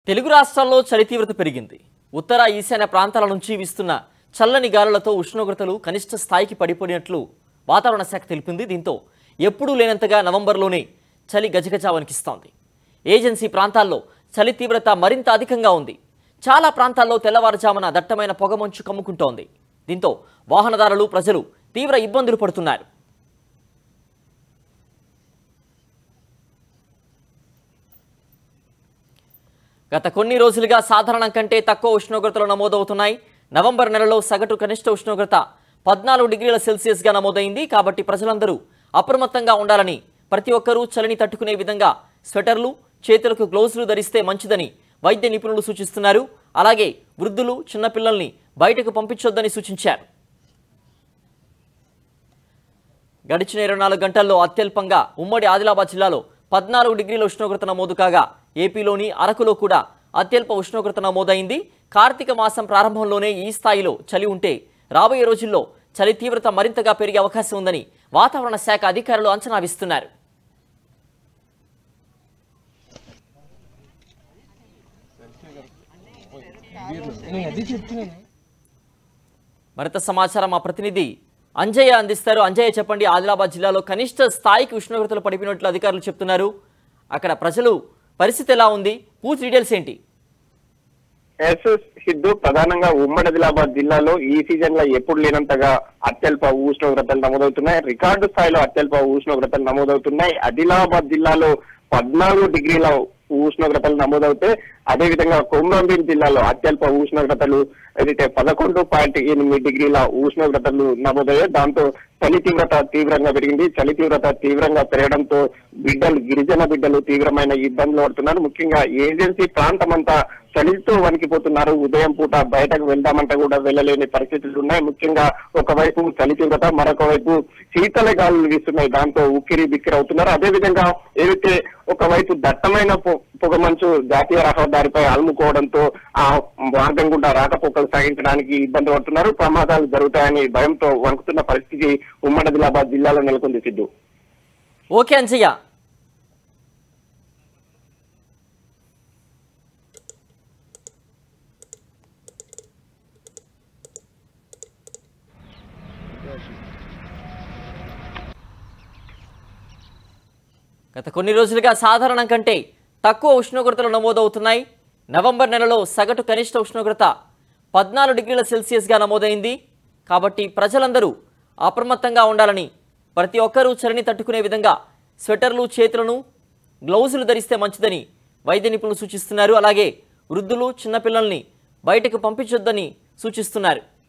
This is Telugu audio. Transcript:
తెలుగు రాష్ట్రాల్లో చలి తీవ్రత పెరిగింది ఉత్తర ఈశాన్య ప్రాంతాల నుంచి వీస్తున్న చల్లని గాలులతో ఉష్ణోగ్రతలు కనిష్ట స్థాయికి పడిపోయినట్లు వాతావరణ శాఖ తెలిపింది దీంతో ఎప్పుడూ లేనంతగా నవంబర్లోనే చలి గజగజ వణికిస్తోంది ఏజెన్సీ ప్రాంతాల్లో చలి తీవ్రత మరింత అధికంగా ఉంది చాలా ప్రాంతాల్లో తెల్లవారుజామున దట్టమైన పొగమంచు కమ్ముకుంటోంది దీంతో వాహనదారులు ప్రజలు తీవ్ర ఇబ్బందులు పడుతున్నారు గత కొన్ని రోజులుగా సాధారణం కంటే తక్కువ ఉష్ణోగ్రతలు నమోదవుతున్నాయి నవంబర్ నెలలో సగటు కనిష్ట ఉష్ణోగ్రత పద్నాలుగు డిగ్రీల సెల్సియస్గా నమోదైంది కాబట్టి ప్రజలందరూ అప్రమత్తంగా ఉండాలని ప్రతి ఒక్కరూ చలిని తట్టుకునే విధంగా స్వెటర్లు చేతులకు గ్లౌజులు ధరిస్తే మంచిదని వైద్య నిపుణులు సూచిస్తున్నారు అలాగే వృద్ధులు చిన్నపిల్లల్ని బయటకు పంపించొద్దని సూచించారు గడిచిన ఇరవై నాలుగు గంటల్లో అత్యల్పంగా ఉమ్మడి ఆదిలాబాద్ జిల్లాలో పద్నాలుగు డిగ్రీల ఉష్ణోగ్రత నమోదు కాగా ఏపీలోని అరకులో కూడా అత్యల్ప ఉష్ణోగ్రత నమోదైంది కార్తీక మాసం ప్రారంభంలోనే ఈ స్థాయిలో చలి ఉంటే రాబోయే రోజుల్లో చలి తీవ్రత మరింతగా పెరిగే అవకాశం ఉందని వాతావరణ శాఖ అధికారులు అంచనా వేస్తున్నారు నేను అది చెప్తున్నాను మరింత సమాచారం మా ప్రతినిధి అంజయ్య అందిస్తారు అంజయ్య చెప్పండి ఆదిలాబాద్ జిల్లాలో కనిష్ట స్థాయికి ఉష్ణోగ్రతలు పడిపోయినట్లు అధికారులు చెప్తున్నారు అక్కడ ప్రజలు పరిస్థితి ఎలా ఉంది పూర్తి డీటెయిల్స్ ఏంటి ఎస్ఎస్ సిద్ధు ప్రధానంగా ఉమ్మడి ఆదిలాబాద్ జిల్లాలో ఈ సీజన్ లో ఎప్పుడు లేనంతగా అత్యల్ప ఉష్ణోగ్రతలు నమోదవుతున్నాయి రికార్డు స్థాయిలో అత్యల్ప ఉష్ణోగ్రతలు నమోదవుతున్నాయి ఆదిలాబాద్ జిల్లాలో పద్నాలుగు డిగ్రీల ఉష్ణోగ్రతలు నమోదవుతే అదేవిధంగా కొమరంభీం జిల్లాలో అత్యల్ప ఉష్ణోగ్రతలు ఏదైతే పదకొండు పాయింట్ ఎనిమిది డిగ్రీల ఉష్ణోగ్రతలు నమోదయ్యాయి దాంతో చలి తీవ్రత తీవ్రంగా పెరిగింది చలి తీవ్రత తీవ్రంగా పెరగడంతో బిడ్డలు గిరిజన బిడ్డలు తీవ్రమైన ఇబ్బందులు పడుతున్నారు ముఖ్యంగా ఏజెన్సీ ప్రాంతం అంతా చలితో వణికిపోతున్నారు ఉదయం పూట బయటకు వెళ్దామంటే కూడా వెళ్ళలేని పరిస్థితులు ఉన్నాయి ముఖ్యంగా ఒకవైపు చలి తీవ్రత మరొక వైపు శీతల గాలులు వీస్తున్నాయి దాంతో ఉక్కిరి బిక్కిరి అవుతున్నారు అదేవిధంగా ఏదైతే ఒకవైపు దట్టమైన పొ- పొగమంచు జాతీయ రహదారిపై అలుముకోవడంతో ఆ మార్గం గుండా రాకపోకలు సాగించడానికి ఇబ్బంది పడుతున్నారు ప్రమాదాలు జరుగుతాయని భయంతో వణుకుతున్న పరిస్థితి ఉమ్మడి ఆదిలాబాద్ జిల్లాలో నెలకొంది సిద్ధు ఓకే అంజయ్య గత కొన్ని రోజులుగా సాధారణం కంటే తక్కువ ఉష్ణోగ్రతలు నమోదవుతున్నాయి నవంబర్ నెలలో సగటు కనిష్ట ఉష్ణోగ్రత పద్నాలుగు డిగ్రీల సెల్సియస్గా నమోదైంది కాబట్టి ప్రజలందరూ అప్రమత్తంగా ఉండాలని ప్రతి ఒక్కరూ చలిని తట్టుకునే విధంగా స్వెటర్లు చేతులను గ్లౌజులు ధరిస్తే మంచిదని వైద్య నిపుణులు సూచిస్తున్నారు అలాగే వృద్ధులు చిన్నపిల్లల్ని బయటకు పంపించొద్దని సూచిస్తున్నారు